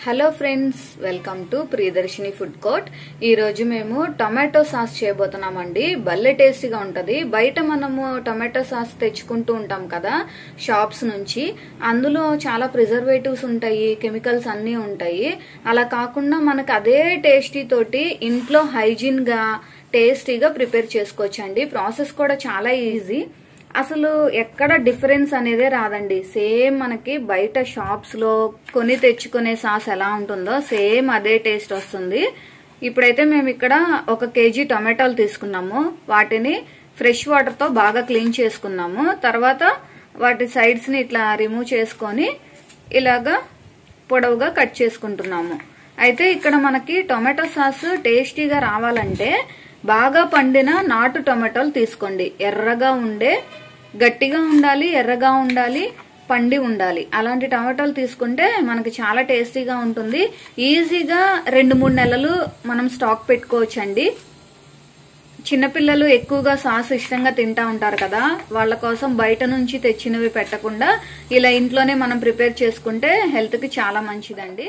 hello friends welcome to Priyadarshini food court ఈ రోజు మేము టొమాటో సాస్ చేయబోతున్నామండి భలే టేస్టీగా ఉంటది బయట మనము టొమాటో సాస్ తెచ్చుకుంటూ ఉంటాం కదా షాప్స్ నుంచి అందులో చాలా ప్రిజర్వేటివ్స్ ఉంటాయి కెమికల్స్ అన్నీ ఉంటాయి అలా కాకుండా మనకు అదే టేస్టీ తోటి ఇంట్లో హైజీన్ గా టేస్టీగా ప్రిపేర్ చేసుకోవచ్చండి ప్రాసెస్ కూడా చాలా ఈజీ అసలు ఎక్కడ డిఫరెన్స్ అనేదే రాదండి సేమ్ మనకి బయట షాప్స్ లో కొని తెచ్చుకునే సాస్ ఎలా ఉంటుందో సేమ్ అదే టేస్ట్ వస్తుంది ఇప్పుడైతే మేము ఇక్కడ ఒక కేజీ టొమాటోలు తీసుకున్నాము వాటిని ఫ్రెష్ వాటర్ తో బాగా క్లీన్ చేసుకున్నాము తర్వాత వాటి సైడ్స్ ని ఇట్లా రిమూవ్ చేసుకొని ఇలాగా పొడవుగా కట్ చేసుకుంటున్నాము అయితే ఇక్కడ మనకి టొమాటో సాస్ టేస్టీగా రావాలంటే బాగా పండిన నాటు టొమాటోలు తీసుకోండి ఎర్రగా ఉండే గట్టిగా ఉండాలి ఎర్రగా ఉండాలి పండి ఉండాలి అలాంటి టమాటాలు తీసుకుంటే మనకి చాలా టేస్టీగా ఉంటుంది ఈజీగా రెండు మూడు నెలలు మనం స్టాక్ పెట్టుకోవచ్చండి చిన్నపిల్లలు ఎక్కువగా సాస్ ఇష్టంగా తింటా ఉంటారు కదా వాళ్ళ కోసం బయట నుంచి తెచ్చినవి పెట్టకుండా ఇలా ఇంట్లోనే మనం ప్రిపేర్ చేసుకుంటే హెల్త్ కి చాలా మంచిదండి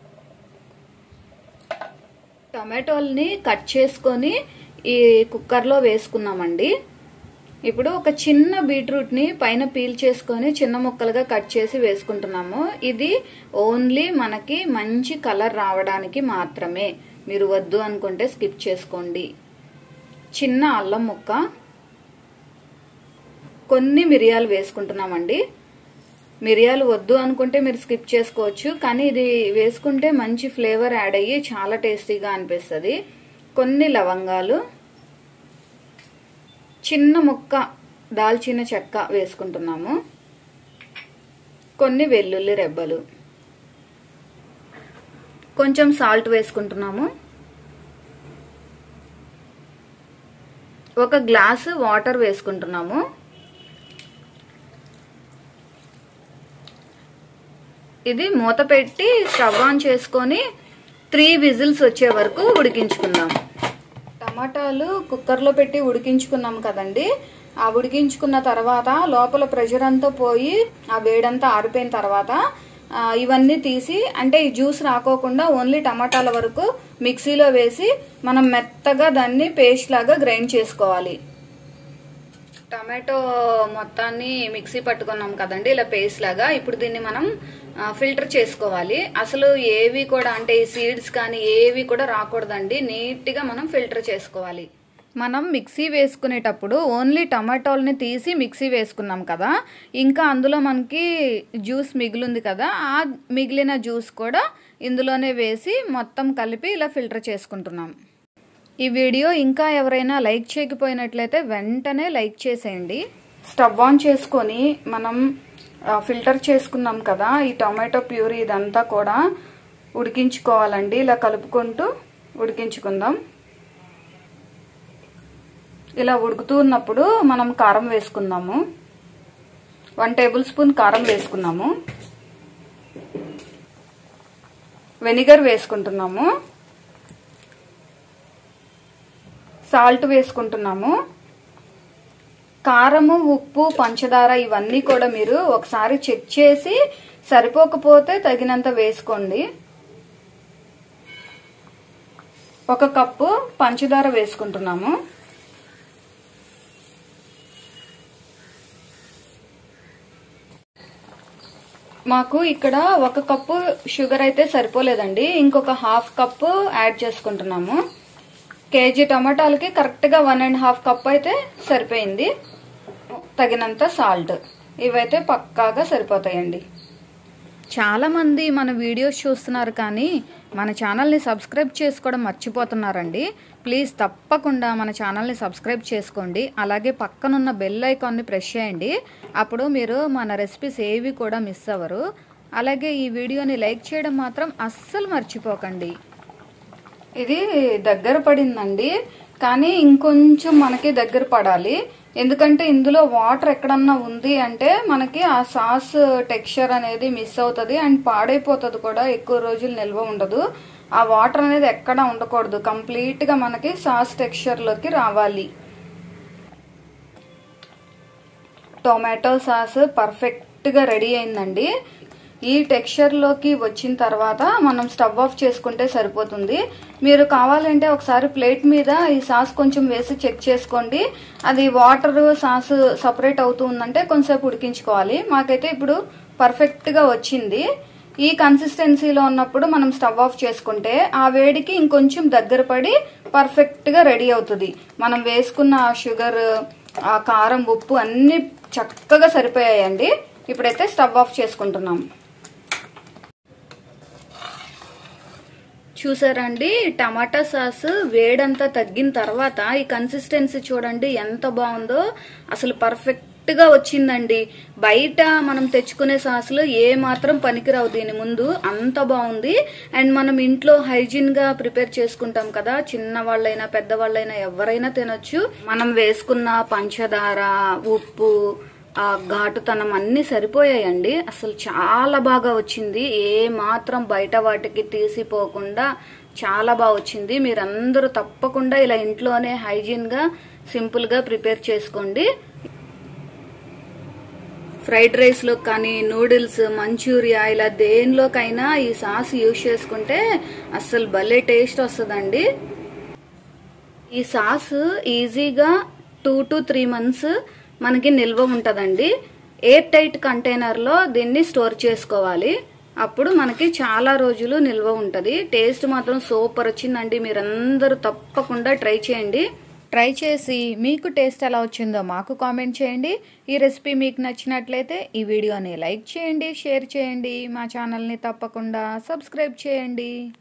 టమాటోల్ని కట్ చేసుకొని ఈ కుక్కర్లో వేసుకున్నామండి ఇప్పుడు ఒక చిన్న బీట్రూట్ ని పైన పీల్ చేసుకొని చిన్న ముక్కలుగా కట్ చేసి వేసుకుంటున్నాము ఇది ఓన్లీ మనకి మంచి కలర్ రావడానికి మాత్రమే మీరు వద్దు అనుకుంటే స్కిప్ చేసుకోండి చిన్న అల్లం ముక్క కొన్ని మిరియాలు వేసుకుంటున్నామండి మిరియాలు వద్దు అనుకుంటే మీరు స్కిప్ చేసుకోవచ్చు కానీ ఇది వేసుకుంటే మంచి ఫ్లేవర్ యాడ్ అయ్యి చాలా టేస్టీగా అనిపిస్తుంది కొన్ని లవంగాలు చిన్న ముక్క దాల్చిన చెక్క వేసుకుంటున్నాము కొన్ని వెల్లుల్లి రెబ్బలు కొంచెం సాల్ట్ వేసుకుంటున్నాము ఒక గ్లాసు వాటర్ వేసుకుంటున్నాము ఇది మూత పెట్టి స్టవ్ ఆన్ చేసుకొని త్రీ విజిల్స్ వచ్చే వరకు ఉడికించుకుందాం టమాటాలు కుక్కర్లో పెట్టి ఉడికించుకున్నాం కదండి ఆ ఉడికించుకున్న తర్వాత లోపల ప్రెషర్ అంతా పోయి ఆ వేడంతా ఆరిపోయిన తర్వాత ఇవన్నీ తీసి అంటే ఈ జ్యూస్ రాకోకుండా ఓన్లీ టమాటాల వరకు మిక్సీలో వేసి మనం మెత్తగా దాన్ని పేస్ట్ లాగా గ్రైండ్ చేసుకోవాలి టమాటో మొత్తాన్ని మిక్సీ పట్టుకున్నాం కదండి ఇలా పేస్ట్ లాగా ఇప్పుడు దీన్ని మనం ఫిల్టర్ చేసుకోవాలి అసలు ఏవి కూడా అంటే ఈ సీడ్స్ కానీ ఏవి కూడా రాకూడదండి నీట్గా మనం ఫిల్టర్ చేసుకోవాలి మనం మిక్సీ వేసుకునేటప్పుడు ఓన్లీ టమాటోల్ని తీసి మిక్సీ వేసుకున్నాం కదా ఇంకా అందులో మనకి జ్యూస్ మిగిలింది కదా ఆ మిగిలిన జ్యూస్ కూడా ఇందులోనే వేసి మొత్తం కలిపి ఇలా ఫిల్టర్ చేసుకుంటున్నాం ఈ వీడియో ఇంకా ఎవరైనా లైక్ చేయకపోయినట్లయితే వెంటనే లైక్ చేసేయండి స్టవ్ ఆన్ చేసుకొని మనం ఫిల్టర్ చేసుకున్నాం కదా ఈ టొమాటో ప్యూరీ ఇదంతా కూడా ఉడికించుకోవాలండి ఇలా కలుపుకుంటూ ఉడికించుకుందాం ఇలా ఉడుకుతూ ఉన్నప్పుడు మనం కారం వేసుకుందాము వన్ టేబుల్ స్పూన్ కారం వేసుకున్నాము వెనిగర్ వేసుకుంటున్నాము సాల్ట్ వేసుకుంటున్నాము కారము ఉప్పు పంచదార ఇవన్నీ కూడా మీరు ఒకసారి చెక్ చేసి సరిపోకపోతే తగినంత వేసుకోండి ఒక కప్పు పంచదార వేసుకుంటున్నాము మాకు ఇక్కడ ఒక కప్పు షుగర్ అయితే సరిపోలేదండి ఇంకొక హాఫ్ కప్పు యాడ్ చేసుకుంటున్నాము కేజీ టమాటాలకి కరెక్ట్గా వన్ అండ్ హాఫ్ కప్ అయితే సరిపోయింది తగినంత సాల్ట్ ఇవైతే పక్కాగా సరిపోతాయండి చాలా మంది మన వీడియోస్ చూస్తున్నారు కానీ మన ఛానల్ని సబ్స్క్రైబ్ చేసుకోవడం మర్చిపోతున్నారండి ప్లీజ్ తప్పకుండా మన ఛానల్ని సబ్స్క్రైబ్ చేసుకోండి అలాగే పక్కనున్న బెల్ ఐకాన్ని ప్రెస్ చేయండి అప్పుడు మీరు మన రెసిపీస్ ఏవి కూడా మిస్ అవ్వరు అలాగే ఈ వీడియోని లైక్ చేయడం మాత్రం అస్సలు మర్చిపోకండి ఇది దగ్గర పడిందండి కానీ ఇంకొంచెం మనకి దగ్గర పడాలి ఎందుకంటే ఇందులో వాటర్ ఎక్కడన్నా ఉంది అంటే మనకి ఆ సాస్ టెక్స్చర్ అనేది మిస్ అవుతుంది అండ్ పాడైపోతుంది కూడా ఎక్కువ రోజులు నిల్వ ఉండదు ఆ వాటర్ అనేది ఎక్కడ ఉండకూడదు కంప్లీట్ గా మనకి సాస్ టెక్స్చర్ లోకి రావాలి టొమాటో సాస్ పర్ఫెక్ట్ గా రెడీ అయిందండి ఈ టెక్స్చర్లోకి వచ్చిన తర్వాత మనం స్టవ్ ఆఫ్ చేసుకుంటే సరిపోతుంది మీరు కావాలంటే ఒకసారి ప్లేట్ మీద ఈ సాస్ కొంచెం వేసి చెక్ చేసుకోండి అది వాటర్ సాస్ సపరేట్ అవుతుందంటే కొంచెంసేపు ఉడికించుకోవాలి మాకైతే ఇప్పుడు పర్ఫెక్ట్గా వచ్చింది ఈ కన్సిస్టెన్సీలో ఉన్నప్పుడు మనం స్టవ్ ఆఫ్ చేసుకుంటే ఆ వేడికి ఇంకొంచెం దగ్గర పడి పర్ఫెక్ట్గా రెడీ అవుతుంది మనం వేసుకున్న ఆ షుగర్ ఆ కారం ఉప్పు అన్ని చక్కగా సరిపోయాయండి ఇప్పుడైతే స్టవ్ ఆఫ్ చేసుకుంటున్నాం చూసారండి టమాటా సాస్ వేడంతా తగ్గిన తర్వాత ఈ కన్సిస్టెన్సీ చూడండి ఎంత బాగుందో అసలు పర్ఫెక్ట్ గా వచ్చిందండి బయట మనం తెచ్చుకునే సాసులు ఏ మాత్రం పనికిరావు దీని ముందు అంత బాగుంది అండ్ మనం ఇంట్లో హైజీన్ గా ప్రిపేర్ చేసుకుంటాం కదా చిన్న వాళ్ళైనా పెద్దవాళ్ళైనా ఎవరైనా తినొచ్చు మనం వేసుకున్న పంచదార ఉప్పు ఆ ఘాటుతనం అన్ని సరిపోయాయండి అసలు చాలా బాగా వచ్చింది ఏ మాత్రం బయట వాటికి తీసిపోకుండా చాలా బాగా వచ్చింది మీరందరూ తప్పకుండా ఇలా ఇంట్లోనే హైజీన్ గా సింపుల్ గా ప్రిపేర్ చేసుకోండి ఫ్రైడ్ రైస్ లో కానీ నూడిల్స్ మంచూరియా ఇలా దేనిలోకైనా ఈ సాస్ యూజ్ చేసుకుంటే అస్సలు భలే టేస్ట్ వస్తుందండి ఈ సాస్ ఈజీగా టూ టు త్రీ మంత్స్ మనకి నిల్వ ఉంటుందండి ఎయిర్ టైట్ కంటైనర్లో దీన్ని స్టోర్ చేసుకోవాలి అప్పుడు మనకి చాలా రోజులు నిల్వ ఉంటుంది టేస్ట్ మాత్రం సూపర్ వచ్చిందండి మీరందరూ తప్పకుండా ట్రై చేయండి ట్రై చేసి మీకు టేస్ట్ ఎలా వచ్చిందో మాకు కామెంట్ చేయండి ఈ రెసిపీ మీకు నచ్చినట్లయితే ఈ వీడియోని లైక్ చేయండి షేర్ చేయండి మా ఛానల్ని తప్పకుండా సబ్స్క్రైబ్ చేయండి